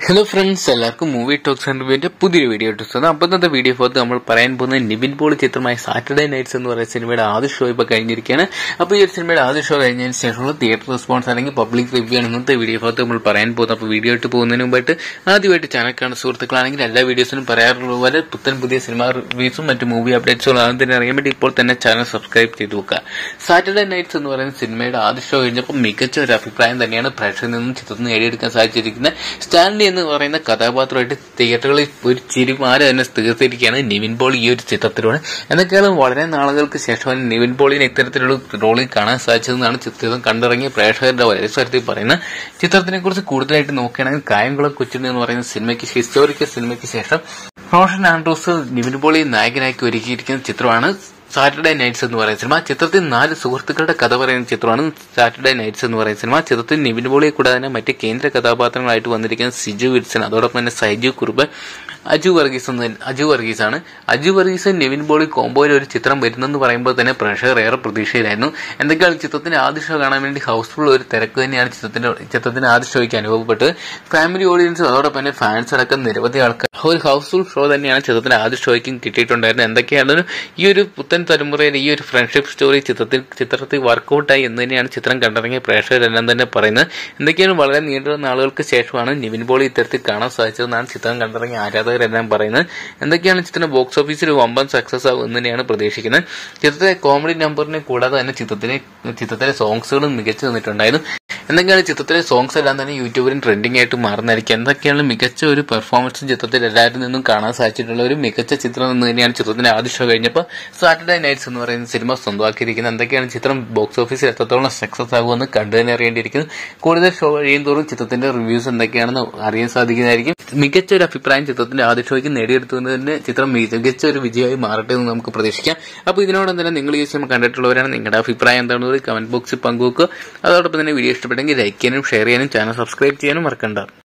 hello friends എല്ലാവർക്കും movie talks and റിവ്യൂവിന്റെ പുതിയൊരു വീഡിയോ ഇട്ടുണ്ട് അപ്പോൾ ഇന്നത്തെ വീഡിയോ ഭാഗത്ത് നമ്മൾ പറയാൻ പോകുന്നത് നിവിൻ പോളി ചിത്രമായ സാറ്റർഡേ നൈറ്റ്സ് എന്ന് പറയുന്ന സിനിമയുടെ ആദ്യ ഷോ ഇപ്പോൾ കഴിഞ്ഞിരിക്കുകയാണ് അപ്പോൾ ഈ ഒരു സിനിമയുടെ ആദ്യ ഷോ കഴിഞ്ഞതിന് ശേഷമുള്ള തിയേറ്റർ റെസ്പോൺസ് അല്ലെങ്കിൽ പബ്ലിക് റിവ്യൂ ആണ് ഇന്നത്തെ വീഡിയോ ഭാഗത്ത് നമ്മൾ പറയാൻ പോകുന്നത് അപ്പോൾ വീഡിയോ ഇട്ട് പോകുന്നതിന് മുമ്പായിട്ട് ആദ്യമായിട്ട് ചാനൽ കാണുന്ന സുഹൃത്തുക്കളാണെങ്കിൽ എല്ലാ വീഡിയോസിനും പറയാറുള്ള പോലെ പുത്തൻ പുതിയ സിനിമ റിവ്യൂസും മറ്റ് മൂവി അപ്ഡേറ്റ്സും ആദ്യം തന്നെ അറിയാൻ വേണ്ടി ഇപ്പോൾ തന്നെ ചാനൽ സബ്സ്ക്രൈബ് ചെയ്ത് വെക്കുക സാറ്റർഡേ നൈറ്റ്സ് എന്ന് പറയുന്ന സിനിമയുടെ ആദ്യ ഷോ കഴിഞ്ഞപ്പോൾ മികച്ച ഒരു അഭിപ്രായം തന്നെയാണ് പ്രേക്ഷകരിൽ നിന്നും ചിത്രത്തിൽ നേടിയെടുക്കാൻ സാധിച്ചിരിക്കുന്നത് സ്റ്റാൻലി എന്ന് പറയുന്ന കഥാപാത്രമായിട്ട് തിയേറ്ററുകളിൽ ഒരു ചിരിമാല തന്നെ തീർത്തിരിക്കുകയാണ് നിവിൻ പോൾ ഈ ഒരു ചിത്രത്തിലൂടെ എന്നൊക്കെയാണ് വളരെ നാളുകൾക്ക് ശേഷമാണ് നിവിൻ പോളിനെ ഇത്തരത്തിലുള്ള റോളിൽ കാണാൻ സാധിച്ചതെന്നാണ് ചിത്രം കണ്ടിറങ്ങിയ പ്രേക്ഷകരുടെ വളരെ സ്വരത്തിൽ പറയുന്നത് ചിത്രത്തിനെ കുറിച്ച് കൂടുതലായിട്ട് നോക്കുകയാണെങ്കിൽ കായംകുളം കൊച്ചുണ്ണി എന്ന് പറയുന്ന സിനിമയ്ക്ക് ഹിസ്റ്റോറിക്കൽ സിനിമയ്ക്ക് ശേഷം റോഷൻ ആൻഡ്രൂസ് നിവിൻ പോളി നായകനാക്കി ഒരുക്കിയിരിക്കുന്ന ചിത്രമാണ് സാറ്റർഡേ നൈറ്റ്സ് എന്ന് പറയുന്ന സിനിമ ചിത്രത്തിൽ നാല് സുഹൃത്തുക്കളുടെ കഥ പറയുന്ന ചിത്രമാണ് സാറ്റർഡേ നൈറ്റ്സ് എന്ന് പറയുന്ന സിനിമ ചിത്രത്തിൽ നിവിൻ പോളിയെ കൂടാതെ തന്നെ മറ്റ് കേന്ദ്ര കഥാപാത്രങ്ങളായിട്ട് വന്നിരിക്കുന്ന സിജു വിൽസൺ അതോടൊപ്പം തന്നെ സൈജു കുറുബ് അജു വർഗീസ് എന്ന് അജു വർഗീസ് ആണ് അജു വർഗീസ് നിവിൻ പോളി കോംബോയിൽ ഒരു ചിത്രം വരുന്നെന്ന് പറയുമ്പോൾ തന്നെ പ്രേക്ഷകർ ഏറെ പ്രതീക്ഷയിലായിരുന്നു എന്തൊക്കെയാണ് ചിത്രത്തിന്റെ ആദ്യ ഷോ കാണാൻ വേണ്ടി ഹൗസ്ഫുൾ ഒരു തിരക്ക് തന്നെയാണ് ചിത്രത്തിന്റെ ചിത്രത്തിന്റെ ആദ്യ ഷോയ്ക്ക് അനുഭവപ്പെട്ടത് ഫാമിലി ഓഡിയൻസ് അതോടൊപ്പം തന്നെ ഫാൻസ് അടക്കം നിരവധി ആൾക്കാർ ഒരു ഹൗസ്ഫുൾ ഷോ തന്നെയാണ് ചിത്രത്തിന്റെ ആദ്യ ഷോയ്ക്കും കിട്ടിയിട്ടുണ്ടായിരുന്നത് എന്തൊക്കെയാണ് ഈ ഒരു പുത്തൻ തലമുറയിൽ ഈ ഒരു ഫ്രണ്ട്ഷിപ്പ് സ്റ്റോറി ചിത്രത്തിൽ ചിത്രത്തിൽ വർക്കൗട്ടായി എന്ന് തന്നെയാണ് ചിത്രം കണ്ടിറങ്ങിയ പ്രേക്ഷകരെല്ലാം തന്നെ പറയുന്നത് എന്തൊക്കെയാണ് വളരെ നീണ്ട നാളുകൾക്ക് ശേഷമാണ് നിവിൻ പോളി ഇത്തരത്തിൽ കാണാൻ സാധിച്ചതെന്നാണ് ചിത്രം കണ്ടിറങ്ങിയ ആരാധകരെല്ലാം പറയുന്നത് എന്തൊക്കെയാണ് ചിത്രം ബോക്സ് ഓഫീസിൽ വമ്പൻ സക്സസ് ആവും എന്ന് തന്നെയാണ് പ്രതീക്ഷിക്കുന്നത് ചിത്രത്തിലെ കോമഡി നമ്പറിനെ കൂടാതെ തന്നെ ചിത്രത്തിലെ ചിത്രത്തിലെ സോങ്സുകളും മികച്ചു നിന്നിട്ടുണ്ടായിരുന്നു എന്തൊക്കെയാണ് ചിത്രത്തിലെ സോങ്സ് എല്ലാം തന്നെ യൂട്യൂബിലും ട്രെൻഡിംഗ് ആയിട്ട് മാറുന്നതായിരിക്കും എന്തൊക്കെയാണ് മികച്ച ഒരു പെർഫോമൻസും ചിത്രത്തിൽ എല്ലാവരിൽ നിന്നും കാണാൻ സാധിച്ചിട്ടുള്ള ഒരു മികച്ച ചിത്രം എന്ന് തന്നെയാണ് ചിത്രത്തിന്റെ ആദ്യ ഷോ കഴിഞ്ഞപ്പോൾ സാറ്റർഡേ നൈറ്റ്സ് എന്ന് പറയുന്ന സിനിമ സ്വന്തമാക്കിയിരിക്കുന്നത് എന്തൊക്കെയാണ് ചിത്രം ബോക്സ് ഓഫീസിൽ എത്രത്തോളം സക്സസ് ആകുമെന്ന് കണ്ടു തന്നെ അറിയേണ്ടിയിരിക്കുന്നു കൂടുതൽ ഷോ കഴിയും തോറും ചിത്രത്തിന്റെ റിവ്യൂസ് എന്തൊക്കെയാണെന്ന് അറിയാൻ സാധിക്കുന്നതായിരിക്കും മികച്ച ഒരു അഭിപ്രായം ചിത്രത്തിന്റെ ആദ്യ ഷോയ്ക്ക് നേടിയെടുത്തതിന് ചിത്രം മികച്ച ഒരു വിജയമായി മാറട്ടെ എന്ന് നമുക്ക് പ്രതീക്ഷിക്കാം അപ്പോൾ ഇതിനോടൊപ്പം തന്നെ നിങ്ങൾ ഈ സിനിമ കണ്ടിട്ടുള്ളവരാണ് നിങ്ങളുടെ അഭിപ്രായം എന്താണെന്ന് കമന്റ് ബോക്സിൽ പങ്കുവെക്കുക അതോടൊപ്പം തന്നെ വീഡിയോ ഇഷ്ടപ്പെട്ടെങ്കിൽ ലൈക്ക് ചെയ്യാനും ഷെയർ ചെയ്യാനും ചാനൽ സബ്സ്ക്രൈബ് ചെയ്യാനും മറക്കണ്ട